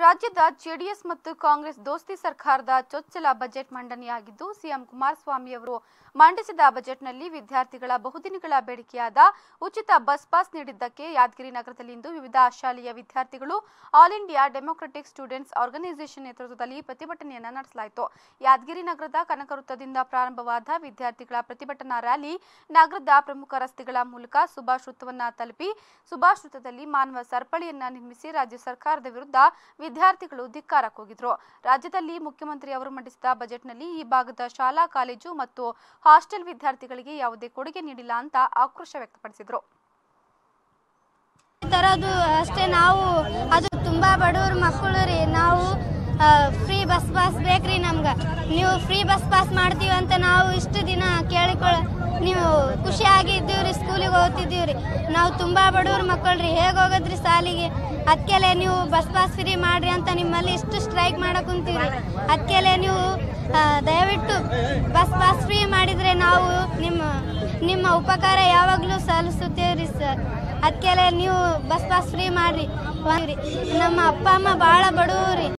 ರಾಜ್ಯದ ಜೆಡಿಎಸ್ ಮತ್ತು ಕಾಂಗ್ರೆಸ್ ದೋಸ್ತಿ ಸರ್ಕಾರದ ಚೊಚ್ಚಲ ಬಜೆಟ್ ಮಂಡನೆಯಾಗಿದ್ದು ಸಿಎಂ ಕುಮಾರಸ್ವಾಮಿ ಅವರು ಮಂಡಿಸಿದ ಬಜೆಟ್ನಲ್ಲಿ ವಿದ್ಯಾರ್ಥಿಗಳ ಬಹುದಿನಗಳ ಬೇಡಿಕೆಯಾದ ಉಚಿತ ಬಸ್ ಪಾಸ್ ನೀಡಿದ್ದಕ್ಕೆ ಯಾದಗಿರಿ ನಗರದಲ್ಲಿಂದು ವಿವಿಧ ಶಾಲೆಯ ವಿದ್ಯಾರ್ಥಿಗಳು all India democratic students organisation ನೇತೃತ್ವದಲ್ಲಿ ಪ್ರತಿಭಟನೆಯನ್ನ ನಡೆಸಲಾಯಿತು ಯಾದಗಿರಿ ನಗರದ ಕನಕ ವೃತ್ತದಿಂದ ಪ್ರಾರಂಭವಾದ ವಿದ್ಯಾರ್ಥಿಗಳ ಪ್ರತಿಭಟನಾ ರ್ಯಾಲಿ ನಗರದ ಪ್ರಮುಖ ರಸ್ತೆಗಳ ಮೂಲಕ ಸುಭಾಷ್ ವೃತ್ತವನ್ನ ತಲುಪಿ ಸುಭಾಷ್ ವೃತ್ತದಲ್ಲಿ ಮಾನವ ಸರಪಳಿಯನ್ನ ನಿರ್ಮಿಸಿ ರಾಜ್ಯ ಸರ್ಕಾರದ ವಿರುದ್ಧ ವಿದ್ಯಾರ್ಥಿಗಳು ಧಿಕ್ಕಾರ ಕೂಗಿದ್ರು ರಾಜ್ಯದಲ್ಲಿ ಮುಖ್ಯಮಂತ್ರಿ ಅವರು ಮಂಡಿಸಿದ ಬಜೆಟ್ನಲ್ಲಿ ಈ ಭಾಗದ ಶಾಲಾ ಕಾಲೇಜು ಮತ್ತು ಹಾಸ್ಟೆಲ್ ವಿದ್ಯಾರ್ಥಿಗಳಿಗೆ ಯಾವುದೇ ಕೊಡುಗೆ ನೀಡಿಲ್ಲ ಅಂತ ಆಕ್ರೋಶ ವ್ಯಕ್ತಪಡಿಸಿದ್ರು ತರೋದು ಅಷ್ಟೇ ನಾವು ಅದು ತುಂಬ ಬಡವ್ರ ಮಕ್ಕಳು ರೀ ನಾವು ಫ್ರೀ ಬಸ್ ಪಾಸ್ ಬೇಕ್ರಿ ನಮ್ಗೆ ನೀವು ಫ್ರೀ ಬಸ್ ಪಾಸ್ ಮಾಡ್ತೀವಿ ಅಂತ ನಾವು ಇಷ್ಟು ದಿನ ಕೇಳಿಕೊಳ್ಳ ನೀವು ಖುಷಿಯಾಗಿ ಇದ್ದೀವಿ ರೀ ಸ್ಕೂಲಿಗೆ ಹೋಗ್ತಿದ್ದೀವಿ ರೀ ನಾವು ತುಂಬ ಬಡವ್ರ ಮಕ್ಕಳು ರೀ ಹೇಗೆ ಹೋಗೋದ್ರಿ ಸಾಲಿಗೆ ಅದಕ್ಕೆಲೆ ನೀವು ಬಸ್ ಪಾಸ್ ಫ್ರೀ ಮಾಡ್ರಿ ಅಂತ ನಿಮ್ಮಲ್ಲಿ ಇಷ್ಟು ಸ್ಟ್ರೈಕ್ ಮಾಡಕ್ ಕುಂತೀವಿ ರೀ ಅದಕ್ಕೆಲೆ ನೀವು ಆ, ದಯವಿಟ್ಟು ಬಸ್ ಪಾಸ್ ಫ್ರೀ ಮಾಡಿದರೆ ನಾವು ನಿಮ್ಮ ನಿಮ್ಮ ಉಪಕಾರ ಯಾವಾಗಲೂ ಸಲ್ಲಿಸುತ್ತೇವೆ ರೀ ಸರ್ ಅದಕ್ಕೆಲೆ ನೀವು ಬಸ್ ಪಾಸ್ ಫ್ರೀ ಮಾಡ್ರಿ ನಮ್ಮ ಅಪ್ಪ ಅಮ್ಮ ಭಾಳ ಬಡವ್ರು ರೀ